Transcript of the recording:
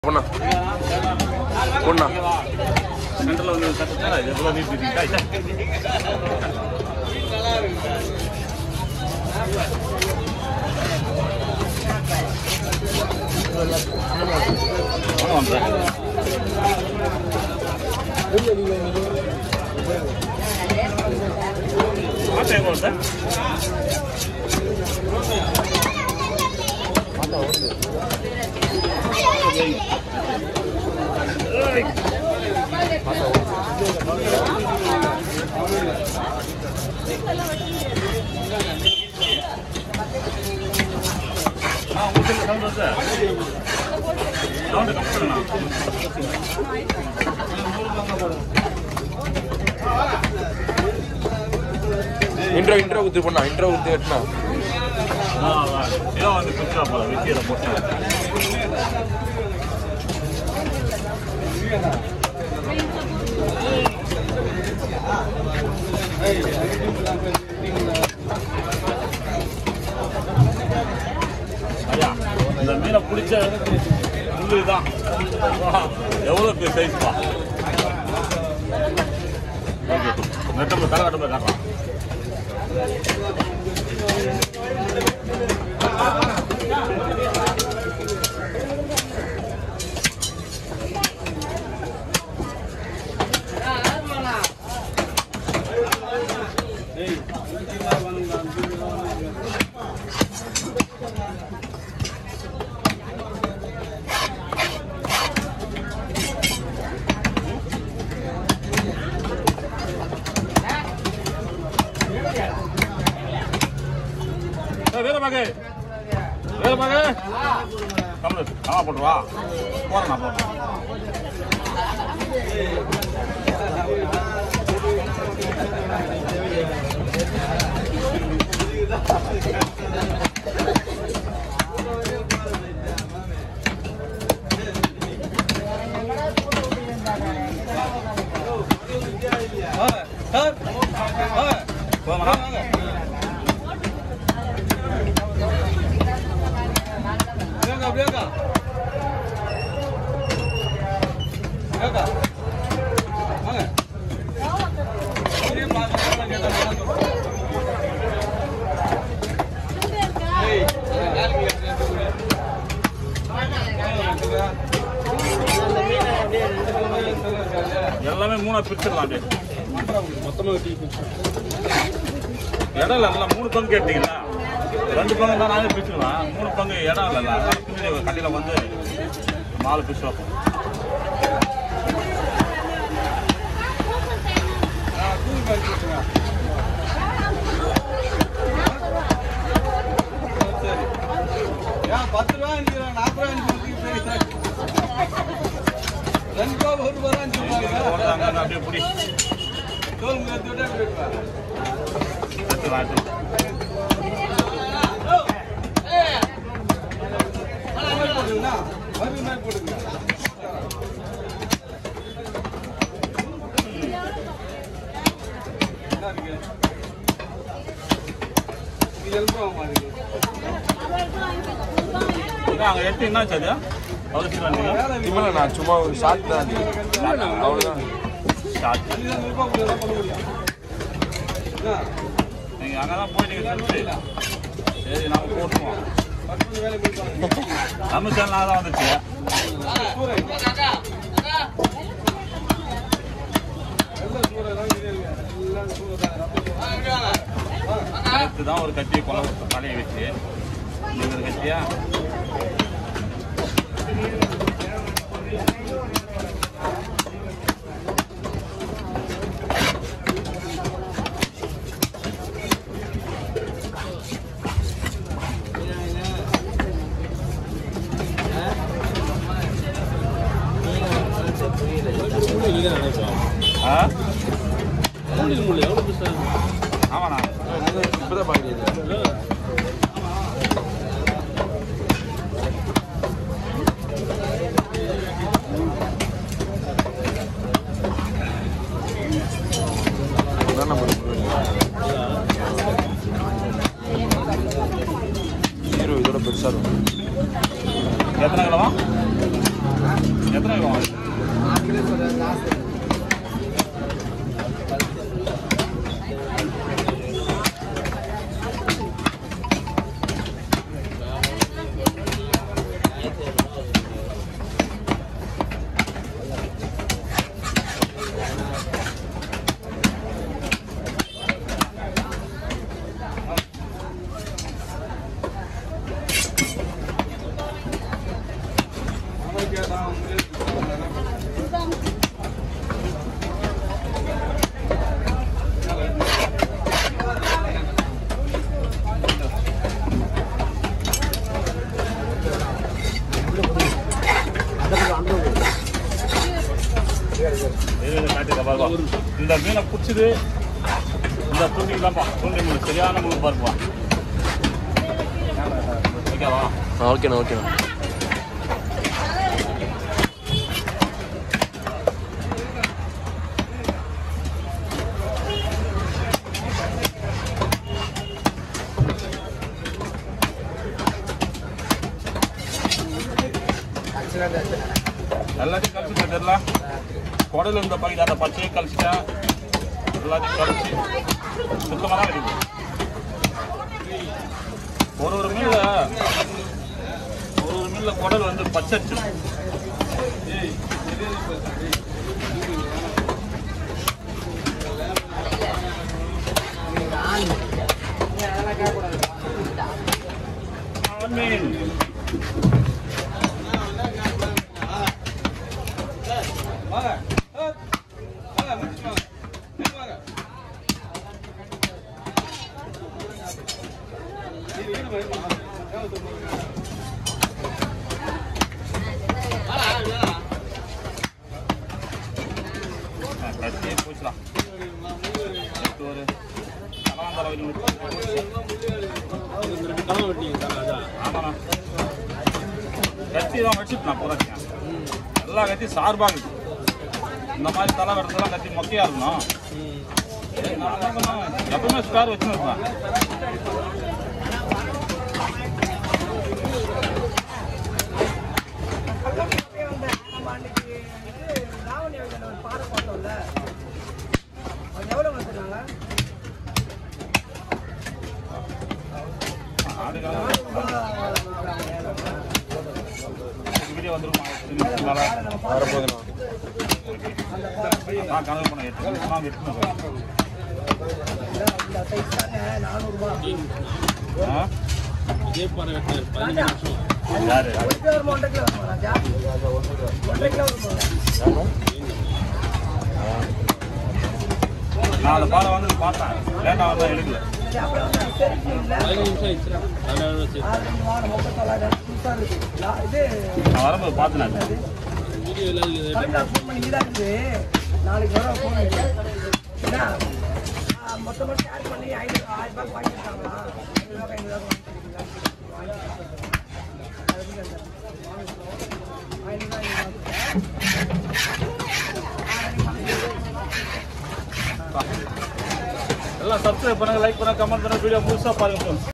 பொண்ணா பொண்ணா சென்டர்ல வந்து கட்டுறா எவ்வளோ நீட் இருக்கா மாட்டேன் எங்க சார் ஆ உங்களுக்கு சவுண்ட் வருது சவுண்ட் கம்மி பண்ணலாம் இன்ட்ரோ இன்ட்ரோ குத்து பொண்ணா இன்ட்ரோ குத்து வெட்டினா ஆ வா. ஏதோ வந்து குத்துறா போல வெட்டியில போட்டு ஐயா இந்த மீனை பிடிச்ச முள்ளு தான் எவ்வளோ பெரிய சைஸ் பா நெட்டம்பு தலை கட்டம்பு காட்டுறான் ஏய், வீரபாகு வீரபாகு கம்முனு ஆமா போட்டு வா போறேன் நான் போறேன் போமா எல்லாமே மூணா பிரிச்சிடலாம் அப்படியே இடம் இல்லை எல்லாம் மூணு பங்கு கேட்டீங்களா ரெண்டு பங்கு தான் நானே பிரிச்சுக்கலாம் மூணு பங்கு இடம் இல்லைல்ல அதனால பின்னாடி கடையில் வந்து நாலு பிரிச்சு வைப்போம் பத்து ரூபா அஞ்சு ரூபா நாற்பது ரூபா அஞ்சு ரெண்டு ரூபா ஒரு ரூபா தான் அஞ்சு ரூபாய் ஓடுறாங்க அப்படியே பிடி தோல் மேத்து விட்டா இப்படி இருப்பா. எடுத்து வாட்டு இந்த மாதிரி போட்டுக்கண்ணா. மறுபடியும் இந்த மாதிரி போட்டுக்கங்க. என்ன இருக்கு? இது எலும்புமா இருக்கு. அங்கே எடுத்து என்னாச்சு அது அவசியம் வந்தீங்க வேலை இருக்கு. இம்மல நான் சும்மா ஒரு ஷார்ட் தான் அது அவ்வளோதான் ஷார்ட் இதுல இருந்து ரூபா கொடுத்தா தான் பண்ண முடியும். என்ன? நீங்கள் அங்கே தான் போய் நீங்கள் சொல்லிட்டு சரி நாம போட்டுருவோம் பத்து மணி வேலை முடிப்பாங்க. நம்ம சேனல் தான் வந்துச்சு சூறை. எல்லாம் சூறை தான் இங்கே இருக்கு. எல்லாம் சூறை தான். நேற்று தான் ஒரு கத்தியை கொலை கொடுத்த தலையை வச்சு நீங்கள் ஒரு கத்தியா ஆ ஆமாண்ணா இப்போதான் பார்க்குறீங்க அதான் நம்ம ஹீரோ இதோட பெருசாக இருக்கும் எத்தனை கிலோவா எத்தனை வேணும் இது இது காட்டுங்க பாருப்பா இந்த மீனை பிடிச்சது இந்த தூண்டிக்கு தான்ப்பா தூண்டி மீன் சரியான மீன் பாருப்பா ஓகேவா ஓகேண்ணா ஓகேண்ணா எல்லாத்தையும் கழிச்சுட்டேன் தெரியல குடல் இருந்த பகுதி அந்த பச்சையை கழிச்சிட்டேன் எல்லாத்தையும் கழிச்சு சுத்தமாக தான் கிடைக்கும் ஒரு ஒரு மீன்ல ஒரு ஒரு மீன்ல குடல் வந்து பச்சை அடிச்சிடும் மீன் வாங்க ஏய், வாங்க முடிச்சு வாங்க ஏய், வாங்க இது என்ன பண்ணுமா கட்டியே போச்சுலாம் எடுத்து ஒரு கலவாந்தலை ஆமாண்ணா கத்தி தான் வச்சுட்டு நான் போதாச்சுங்க எல்லா கத்தி சார்பாக இருக்கு இந்த மாதிரி தலை வெட்டுறதுலாம் கத்தி மொக்கையா இருக்கணும் ஏய், நான் என்ன பண்ணேன்? எப்பவுமே ஸ்பேர் வச்சுருப்பேன் வீடியோ வந்துருமா வரப்போகுதுண்ணா நான் கனவு பண்ண எட்டு நிமிஷம் வெட்டணும் ஆ? யாரு நாலு பாலை வந்து பார்த்தேன் லேட்டாக வந்தா எடுக்கல நான் வரும்போது பார்த்தேன் நாளைக்கு வர போன் என்ன மொத்தமாக ஷேர் பண்ணி ஐநூறு ஆயிரம் ரூபாய் வாங்கிட்டாங்களா ஐநூறு ரூபாய் ஐநூறு ரூபாய் எல்லாம் சப்ஸ்கிரைப் பண்ணுங்க லைக் பண்ணுங்க கமெண்ட் பண்ணுங்க வீடியோ முழுசா பாருங்க friends.